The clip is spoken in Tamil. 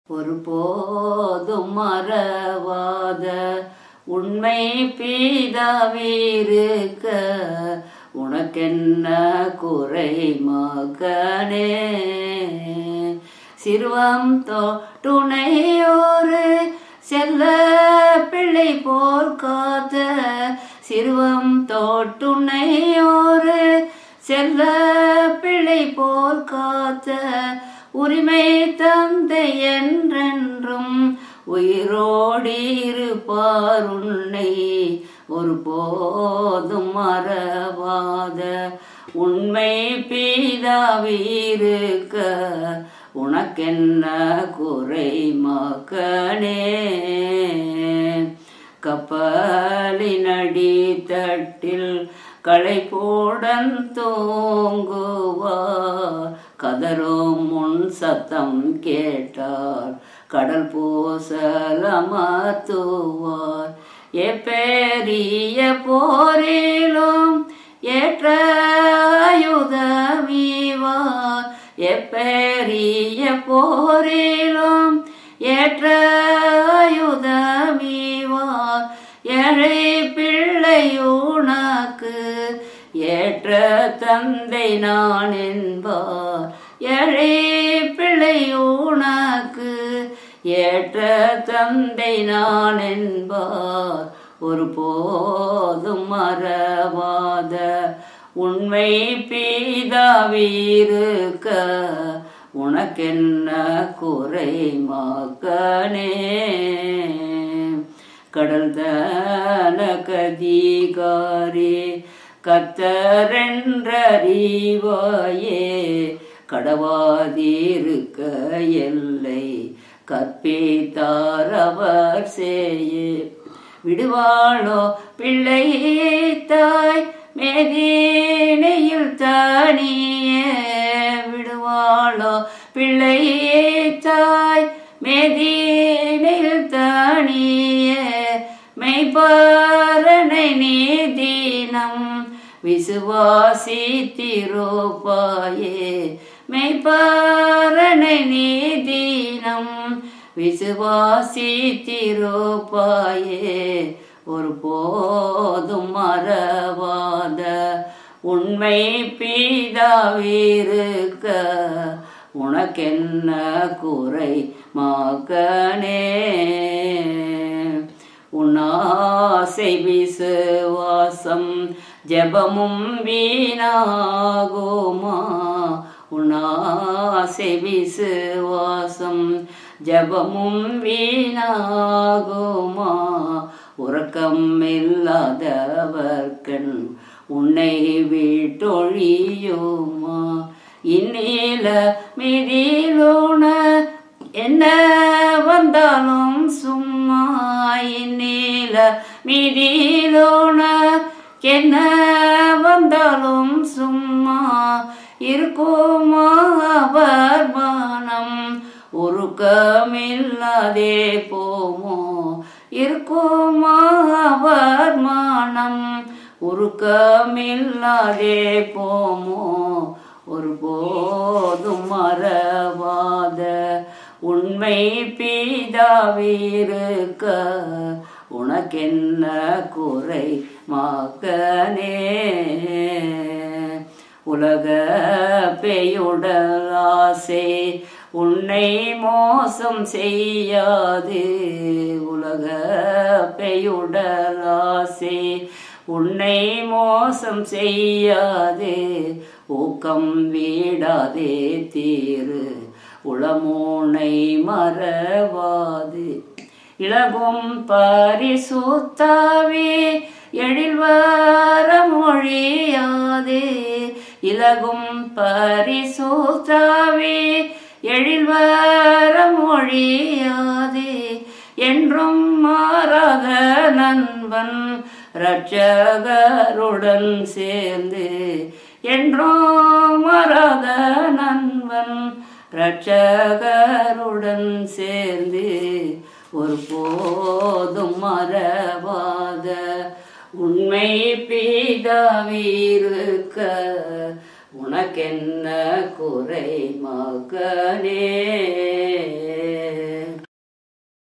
ஒருபோதும் மறவாத உண்மை பீதாவிருக்க உனக்கென்ன குறை மகனே சிறுவம் தோட்டுணையோரு செல்ல பிள்ளை போல் காத்த சிறுவம் தோட்டுணையோரு செல்ல பிள்ளை போல் காத்த உரிமை தந்தை என்றென்றும் உயிரோடி இருப்பார் உன்னை ஒரு போதும் மறவாத உண்மை பீதாவிருக்க உனக்கென்ன குறை மக்கனே கப்பலின் அடித்தட்டில் களைப்போடன் தூங்குவார் கதரும் முன் சத்தம் கேட்டார் கடல் பூசலமத்துவார் எப்பெரிய போரிலும் ஏற்ற ஆயுதமிவார் எப்பெரிய போரிலும் ஏற்ற ஆயுதமிவார் ஏழை பிள்ளை உனக்கு ஏற்ற தந்தை நான் என்பார் ஏழை பிள்ளை உனக்கு ஏற்ற தந்தை நான் என்பார் ஒரு போதும் மறவாத உண்மை பீதாவிருக்க உனக்கென்ன குறை மாக்கனே கடல் தன கதிகாரே கத்தரென்றறிவாயே கடவாதிருக்க எல்லை கற்பித்தார் அவர் செய்யே விடுவாளோ பிள்ளை தாய் மேதீனையில் தானியே விடுவாளோ பிள்ளை தாய் மேதீனையில் தானியே மெய்பாரனை நீதீனம் விசுவாசித்திரோப்பாயே மெய்பாரனை நீதீனம் விசுவாசித்திரோப்பாயே ஒரு போதும் மறவாத உண்மை பீதாவிருக்க உனக்கென்ன குறை மாக்கனே உன்னாசை விசுவாசம் ஜபமும் வீணாகுமா உன்னாசை விசுவாசம் ஜபமும் வீணாகுமா உறக்கம் இல்லாதவர்கண் உன்னை விட்டொழியுமா இந்நீல மிதிலோன என்ன வந்தாலும் சும்மா இந்நீல மிதிலோன என்ன வந்தாலும் சும்மா இருக்குமா அவர் மனம் உருக்கமில்லாதே போமோ இருக்குமா அவர் மனம் உருக்கமில்லாதே போமோ ஒரு போதும் மறவாத உண்மை பீதாவிருக்க உனக்கென்ன குறை மாக்கனே உலக பெயுடலாசே உன்னை மோசம் செய்யாது உலக பெயுடலாசே உன்னை மோசம் செய்யாது ஊக்கம் வீடாதே தீரு உளமூனை மறவாது இளகும் பரிசுத்தாவே எழில் வர மொழியாதே இலகும் பரிசுத்தாவே எழில் வர மொழியாதே என்றும் மாறாத நண்பன் இரட்சகருடன் சேர்ந்து என்றும் மாறாத நண்பன் இரட்சகருடன் சேர்ந்து ஒரு போதும் மறவாத உண்மை பீதாவிருக்க உனக்கென்ன குறை மகனே